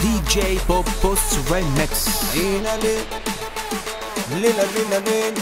دي جي بوبوس ريمكس لينا ليل ليلة ليلة ليل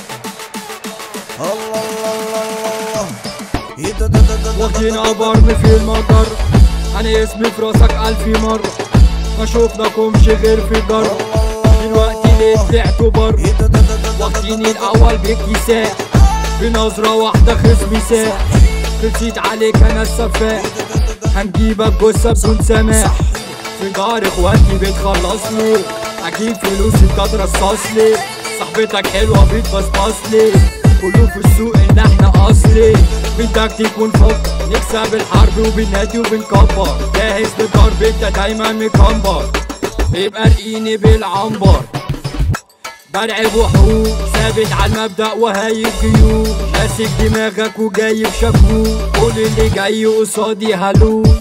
الله الله الله الله إيه ده ده ده ده ده واخدين ده ده برمي في المطر انا اسمي في راسك الف مرة ما شوفناكمش غير في الجر دلوقتي ليه طلعتوا بره إيه ده ده ده ده ده واخدين الاول باكتساح بنظرة واحدة خصمي ساح رسيت عليك انا السفاح هنجيبك جثة بدون سماح في دار اخواتي بتخلصني اجيب فلوس انت ترصصلي صاحبتك حلوة بتبصبصلي كله في السوق ان احنا اصلي بدك تكون فكر نكسب الحرب وبنادي وبنكبر جاهز للضرب انت دايما مكمبر بيبقى رقيني بالعنبر بلعب وحروب ثابت على المبدأ وهايب جيوب ماسك دماغك وجايب شكوك كل اللي جاي قصادي هلوش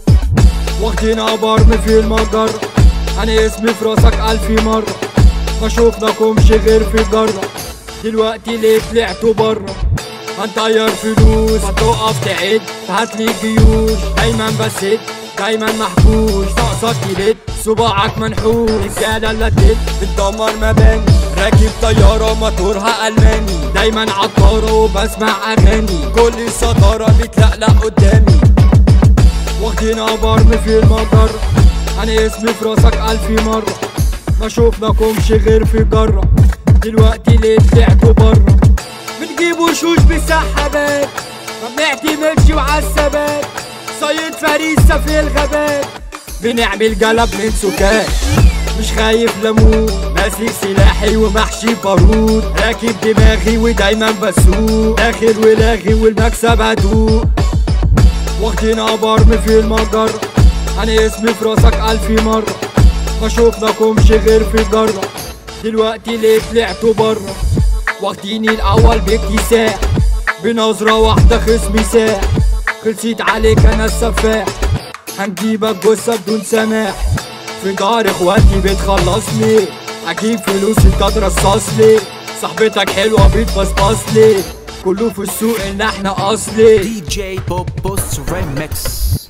واخدين برمي في المجر انا اسمي في راسك الف مرة ما شوفناكمش غير في الجرة دلوقتي ليه طلعتوا بره هنطير فلوس هتقف تعد هاتلي جيوش دايما بسد دايما محبوس ناقصك تلت صباعك منحوس رجالة اللي تلت بتدمر مباني راكب طيارة موتورها ألماني دايما عطارة وبسمع أغاني كل السطارة بتلقلق قدامي واخدين برمي في المجر انا اسمي في راسك الف مرة ما شوفناكمش غير في الجرة دلوقتي ليه طلعتوا بره بنجيب وشوش بسحابات ما بنعتمدش وعالثبات صيد فريسة في الغابات بنعمل جلب من سكات مش خايف لموت ماسك سلاحي ومحشي بارود راكب دماغي ودايما بسوق داخل ولاغي والمكسب هدوء واخدين برمي في المجر انا اسمي في راسك الف مرة ما شوفناكمش غير في الجرة دلوقتي ليه طلعتوا بره واخديني الاول باكتساح بنظرة واحدة خصمي ساح خلصيت عليك انا السفاح هنجيبك جثة بدون سماح في دار اخواتي بتخلصني اجيب فلوس انت ترصصلي صاحبتك حلوة بتبصبصلي كله في السوق ان احنا اصلي دي جي بوبوس ريمكس